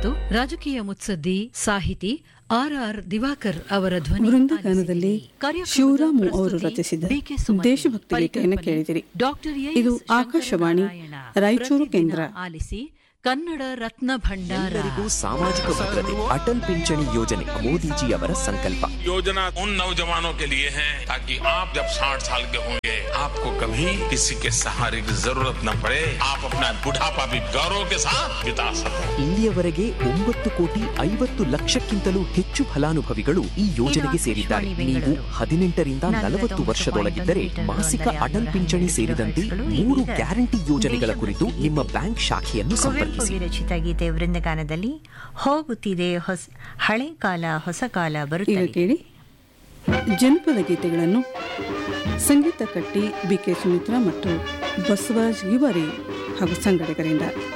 ಮತ್ತು ರಾಜಕೀಯ ಮುತ್ಸದ್ದಿ ಸಾಹಿತಿ ಆರ್ ಆರ್ ದಿವಾಕರ್ ಅವರ ಧ್ವನಿ ವೃಂದಗಾನದಲ್ಲಿ ಆಲಿಸಿರಿ. ಕಾರ್ಯಕ್ರಮದ ಶಿವರಾಮು ಅವರು ಪ್ರಸ್ತುತಿ ರಚಿಸಿದ ಬಿಕೆ ಸುಮತಿ. ದೇಶಭಕ್ತಿ ಗೀತೆಯನ್ನು ಪರಿಕಲ್ಪನೆ ಕೇಳಿದಿರಿ ಡಾಕ್ಟರ್ ಎ. ಇದು ಎಸ್. ಆಕಾಶವಾಣಿ ಶಂಕರನಾರಾಯಣ. ರಾಯಚೂರು ಪ್ರತಿದಿನ ಕೇಂದ್ರ ಆಲಿಸಿ ಕನ್ನಡ ರತ್ನ ಭಂಡಾರ ಎಲ್ಲರಿಗೂ ಸಾಮಾಜಿಕ ಭದ್ರತೆ ಅಟಲ್ ಪಿಂಚಣಿ ಯೋಜನೆ ಮೋದಿಜಿ ಅವರ ಸಂಕಲ್ಪ योजना उन नौजवानों के लिए है ताकि आप जब 60 साल के होंगे आपको कभी किसी के सहारे की जरूरत न पड़े आप अपना बुढ़ापा भी गौरव के साथ बिता सको ಇಲ್ಲಿಯವರೆಗೆ ಒಂಬತ್ತು ಕೋಟಿ ಐವತ್ತು ಲಕ್ಷಕ್ಕಿಂತಲೂ ಹೆಚ್ಚು ಫಲಾನುಭವಿಗಳು ಈ ಯೋಜನೆಗೆ ಸೇರಿದ್ದಾರೆ ನೀವು ಹದಿನೆಂಟರಿಂದ ನಲವತ್ತು ವರ್ಷದೊಳಗಿದ್ದರೆ ಮಾಸಿಕ ಅಟಲ್ ಪಿಂಚಣಿ ಸೇರಿದಂತೆ ಮೂರು ಗ್ಯಾರಂಟಿ ಯೋಜನೆಗಳ ಕುರಿತು ನಿಮ್ಮ ಬ್ಯಾಂಕ್ ಶಾಖೆಯನ್ನು ಸಂಪರ್ಕಿಸಿ ಕುವೆಂಪು ವಿರಚಿತ ಗೀತೆ ವೃಂದಗಾನದಲ್ಲಿ ಹೋಗುತ್ತಿದೆ ಹೊಸ ಹಳೆ ಕಾಲ ಹೊಸ ಕಾಲ ಈಗ ಬರುತ್ತದೆ ಕೇಳಿ ಜನಪದ ಗೀತೆಗಳನ್ನು ಸಂಗೀತ ಕಟ್ಟಿ ಬಿ ಕೆ ಸುಮಿತ್ರಾ ಮತ್ತು ಬಸವರಾಜ್ ಗಿವಾರಿ ಹಾಗೂ ಸಂಗಡಿಗರಿಂದ